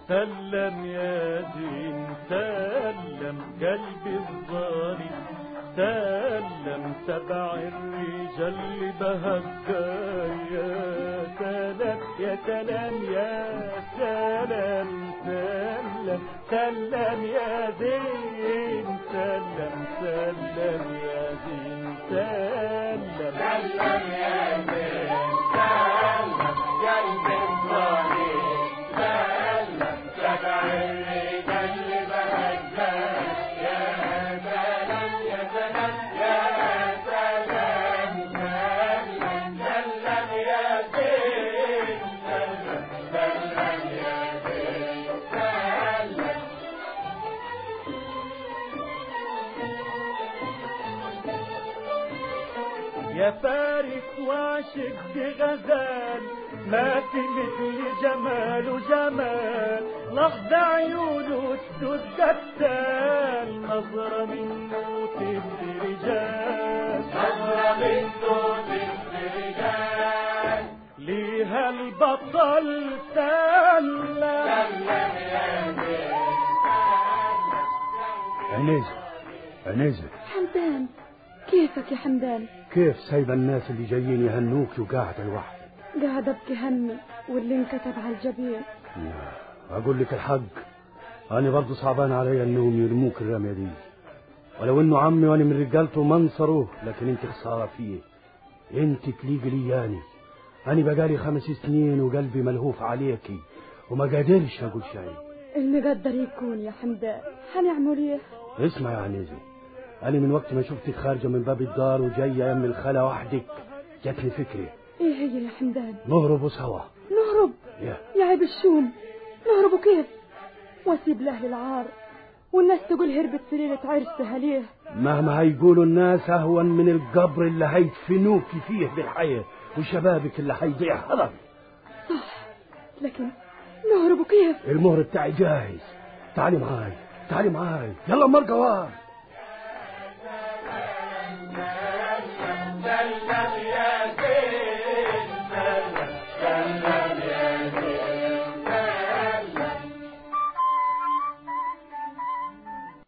سلم يا دين سلم قلبي الظالم سلم سبع الرجال اللي بهجا يا سلام يا سلام يا سلام سلم سلم يا زين سلم سلم يا زين سلم سلم يا زين سلم قلبي الظالم سلم سبع الرجال اللي بهجا يا سلام يا سلام يا سلام سلم سلم يا زين سلم سلم يا زين سلم يا فارس وعشق بغزال ما في مثل جمال جمال لحظة عيونه السد التال نظرة منه تبدي رجال نظرة من صوت الرجال ليها البطل سلم سلم يا زين عنيزة عنيزة حمدان كيفك يا حمدان كيف سايبة الناس اللي جايين يهنوك وقاعدة لوحدك قاعدة ابكي همي واللي انكتب على الجبين أقول لك الحق أنا برضه صعبان علي إنهم يرموك الرمية دي ولو إنه عمي وأنا من رجالته ما انصروه لكن أنت خسارة فيه أنت تليق لياني أنا بقالي خمس سنين وقلبي ملهوف عليكي وما قادرش أقول شيء المقدر يكون يا حمدان هنعمل ايه اسمع يا عنيزة أنا من وقت ما شفتك خارجة من باب الدار وجاية من الخلا وحدك جاتني فكرة ايه هي يا حمدان نهرب سوا نهرب يا يا عيب الشوم نهرب كيف واسيب لاهل العار والناس تقول هربت في ليلة عرسها ليه مهما هيقولوا الناس أهون من القبر اللي هيدفنوك فيه بالحياة وشبابك اللي هيضيع هدر صح لكن نهرب كيف المهر بتاعي جاهز تعالي معاي تعالي معاي يلا مرقوان سلم يا زين